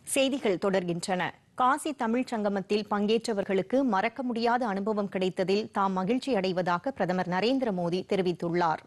செய்திகள் தொடர்கின்றன காசி தமிழ்ச் சங்கமத்தில் பங்கேற்றவர்களுக்கு மறக்க முடியாத அனுபவம் கிடைத்ததில் தாம் மகிழ்ச்சி அடைவதாக பிரதமர் நரேந்திர மோடி தெரிவித்துள்ளார்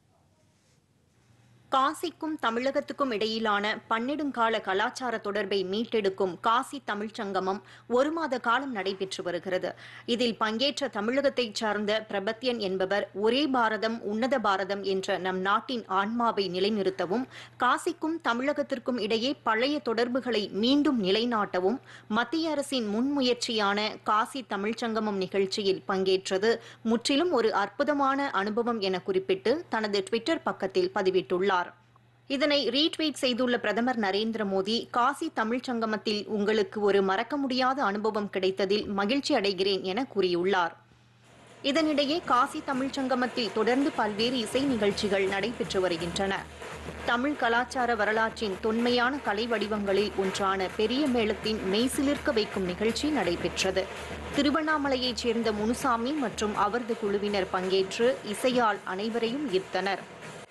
காசிக்கும் தமிழகத்துக்கும் இடையிலான பன்னெடுங்கால கலாச்சார தொடர்பை மீட்டெடுக்கும் காசி தமிழ்ச் சங்கமம் ஒரு மாத காலம் நடைபெற்று வருகிறது இதில் பங்கேற்ற தமிழகத்தைச் சார்ந்த பிரபத்யன் என்பவர் ஒரே பாரதம் உன்னத பாரதம் என்ற நம் நாட்டின் ஆன்மாவை நிலைநிறுத்தவும் காசிக்கும் தமிழகத்திற்கும் இடையே பழைய தொடர்புகளை மீண்டும் நிலைநாட்டவும் மத்திய அரசின் முன்முயற்சியான காசி தமிழ்ச் சங்கமம் நிகழ்ச்சியில் பங்கேற்றது முற்றிலும் ஒரு அற்புதமான அனுபவம் என குறிப்பிட்டு தனது ட்விட்டர் பக்கத்தில் பதிவிட்டுள்ளார் இதனை ரீட்வீட் செய்துள்ள பிரதமர் நரேந்திர மோடி காசி தமிழ்ச் சங்கமத்தில் உங்களுக்கு ஒரு மறக்க முடியாத அனுபவம் கிடைத்ததில் மகிழ்ச்சி அடைகிறேன் என கூறியுள்ளார் இதனிடையே காசி தமிழ்ச் சங்கமத்தில் தொடர்ந்து பல்வேறு இசை நிகழ்ச்சிகள் நடைபெற்று வருகின்றன தமிழ் கலாச்சார வரலாற்றின் தொன்மையான கலை வடிவங்களில் ஒன்றான பெரிய மேளத்தின் மெய்சிலிர்க்க வைக்கும் நிகழ்ச்சி நடைபெற்றது திருவண்ணாமலையைச் சேர்ந்த முனுசாமி மற்றும் அவரது குழுவினர் பங்கேற்று இசையால் அனைவரையும் ஈர்த்தனர்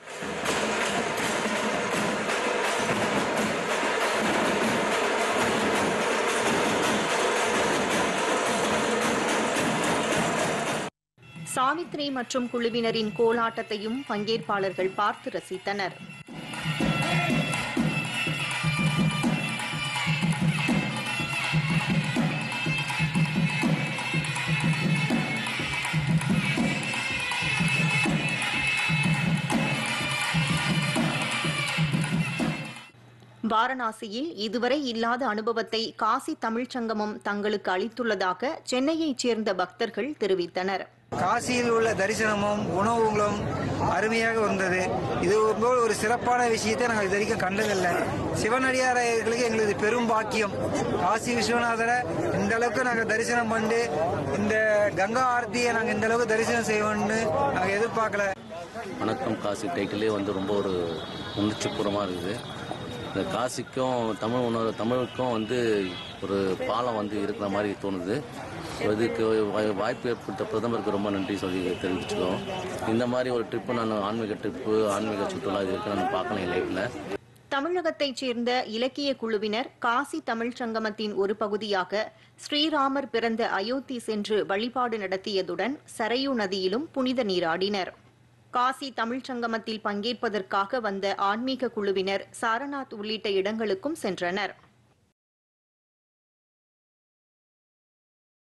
சாவித்ரி மற்றும் குழுவினரின் கோலாட்டத்தையும் பங்கேற்பாளர்கள் பார்த்து ரசித்தனர் வாரணாசியில் இதுவரை இல்லாத அனுபவத்தை காசி தமிழ்ச் சங்கமம் தங்களுக்கு அளித்துள்ளதாக சென்னையைச் சேர்ந்த பக்தர்கள் தெரிவித்தனர் காசியில் உள்ள தரிசனமும் உணவுகளும் அருமையாக வந்தது இது போல் ஒரு சிறப்பான விஷயத்தை நாங்கள் இது வரைக்கும் கண்டதில்லை சிவனடியார்களுக்கு எங்களது பெரும் பாக்கியம் காசி விஸ்வநாதரை இந்த அளவுக்கு நாங்கள் தரிசனம் பண்ணி இந்த கங்கா ஆர்த்தியை நாங்கள் இந்த அளவுக்கு தரிசனம் செய்வோம்னு நாங்கள் எதிர்பார்க்கல வணக்கம் காசி டைட்டிலே வந்து ரொம்ப ஒரு உணர்ச்சிபூர்வமாக இருக்குது இந்த காசிக்கும் தமிழ் உணர்வு தமிழுக்கும் வந்து ஒரு பாலம் வந்து இருக்கிற மாதிரி தோணுது இதுக்கு வா- வாய்ப்பு ஏற்பட்ட பிரதமருக்கு ரொம்ப நன்றி சொல்லி தெரிவிச்சுக்கிறோம் இந்த மாதிரி ஒரு ட்ரிப்பு நான் ஆன்மீக ட்ரிப்பு ஆன்மீக சுற்றுலா இது வரைக்கும் நான் பார்க்கல என் லைஃப்பில் தமிழகத்தைச் சேர்ந்த இலக்கிய குழுவினர் காசி தமிழ்ச் சங்கமத்தின் ஒரு பகுதியாக ஸ்ரீராமர் பிறந்த அயோத்தி சென்று வழிபாடு நடத்தியதுடன் சரையு நதியிலும் புனித நீராடினர் காசி தமிழ்ச் சங்கமத்தில் பங்கேற்பதற்காக வந்த ஆன்மீக குழுவினர் சாரநாத் உள்ளிட்ட இடங்களுக்கும் சென்றனர்